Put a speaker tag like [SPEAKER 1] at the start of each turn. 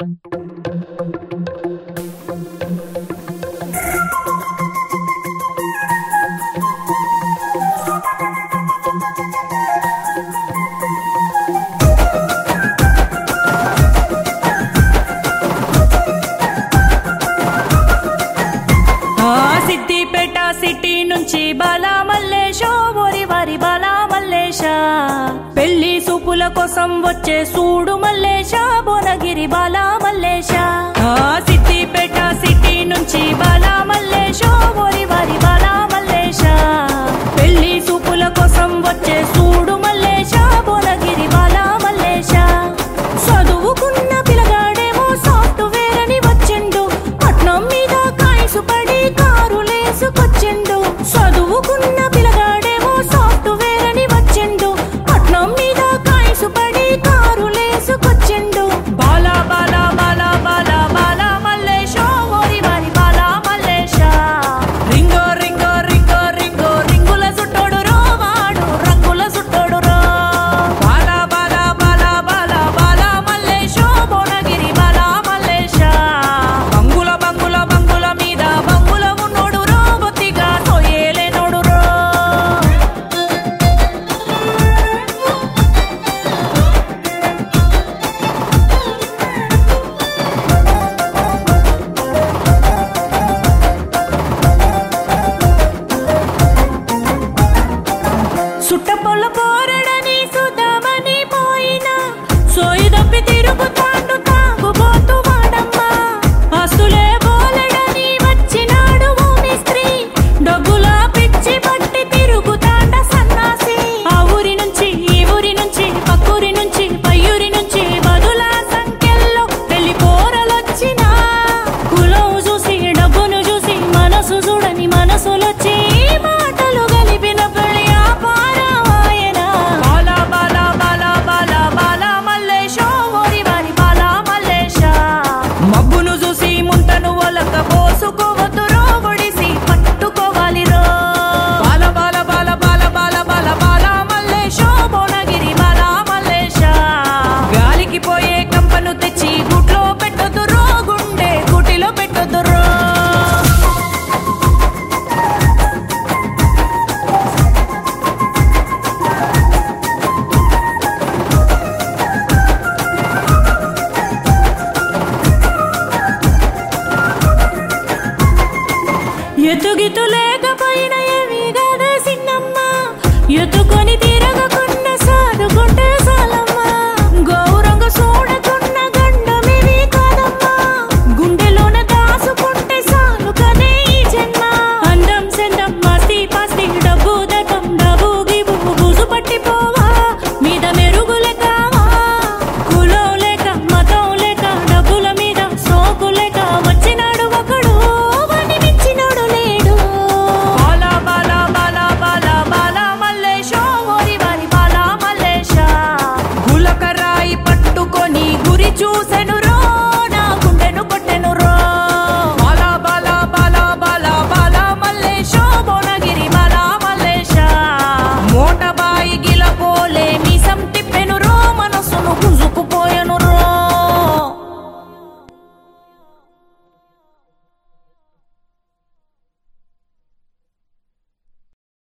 [SPEAKER 1] ఆ సిద్దిపేట సిటీ నుంచి బాలా మల్లేశ ఓరి వారి బాలా మల్లేశ పెళ్లి సూపుల కోసం వచ్చే సూడు మల్లేశ భువనగిరి బాలా మల్లేశ ఆ సిద్దిపేట సిటీ నుంచి బాలా మల్లేశ ఓరి వారి బాలా మల్లేశ పెళ్లి సూపుల కోసం వచ్చే సూడు మల్లేశ భువనగిరి బాలా మల్లేశ చదువుకున్న పిల్లగాడేమో సాఫ్ట్వేర్ అని వచ్చిండు పట్నం మీద కాయసు పడి కారులేసుకొచ్చిండు చదువుకున్న పిల్లగాడేమో సాఫ్ట్వేర్ అని వచ్చిండు పట్నం మీద కాయసు పడి కారులేసుకొచ్చిండు బాలా బాలా బాలా బాలా బాలా మల్లేశ ఓరి వారి బాలా మల్లేశ రింగో రింగో రింగో రింగో రింగుల సుట్టోడు రో వాడు రంగుల సుట్టోడు రో బాలా బాలా బాలా బాలా బాలా మల్లేశ భువనగిరి బాలా మల్లేశ బంగుల బంగుల బంగుల మీద బంగుల ఉన్నోడు రో బొత్తిగా సోయేలేనోడు రో సుట్టపొల్ల పోరడని సుధామని పోయినా సోయి దప్పి తిరుగుతాండు తాగుబోతు వాడమ్మా ఆస్తులే బోలెడని వచ్చినాడు భూమి స్త్రీ డబ్బుల పిచ్చి పట్టి తిరుగుతాండ సన్నాసి ఆ ఊరి నుంచి ఈ ఊరి నుంచి పక్కూరి నుంచి పయ్యూరి నుంచి బదుల సంఖ్యల్లో పెళ్లి పోరలొచ్చినా కులం చూసి డబ్బును చూసి మనసు చూడని మనసులొచ్చి మాటలు కలిపిన పెళ్లి ఆపారాయన బాలా బాలా బాలా బాలా బాలా మల్లేశ ఓరి వారి బాలా మల్లేశ మబ్బును చూసి ముంతను ఒలక పోసుకోవద్దు రో ఒడిసి పట్టుకోవాలి రో బాల బాల బాల బాల బాల బాల బాల మల్లేశ భువనగిరి బాల మల్లేశ గాలికి పోయే కంపను తెచ్చి గుట్లో పెట్టొద్దు రో గుండె గుటిలో పెట్టొద్దు రో ఎతుగితు లేకపోయినా ఏమీ కాదు సిన్నమ్మ ఎత్తుకొని తిరగకుండా సాదుకుంటే సాలమ్మ గౌరంగ చూడకున్న గండమేమీ కాదమ్మా గుండెలోన దాసుకుంటే సాలు కదే ఈ జన్మ అందం సెందం మస్తి పస్తి డబ్బు దటం డబ్బు గిబు బుజు పట్టిపోవా మీద మెరుగులే కావా కులం లేక మతం లేక డబ్బుల మీద సోకు లేక వచ్చినాడు ఒకడు వాని మించినోడు లేడు బాలా బాలా బాలా బాలా బాలా మల్లేశ ఓరి వారి బాలా మల్లేశ గులకరాయి పట్టుకొని గురి చూసే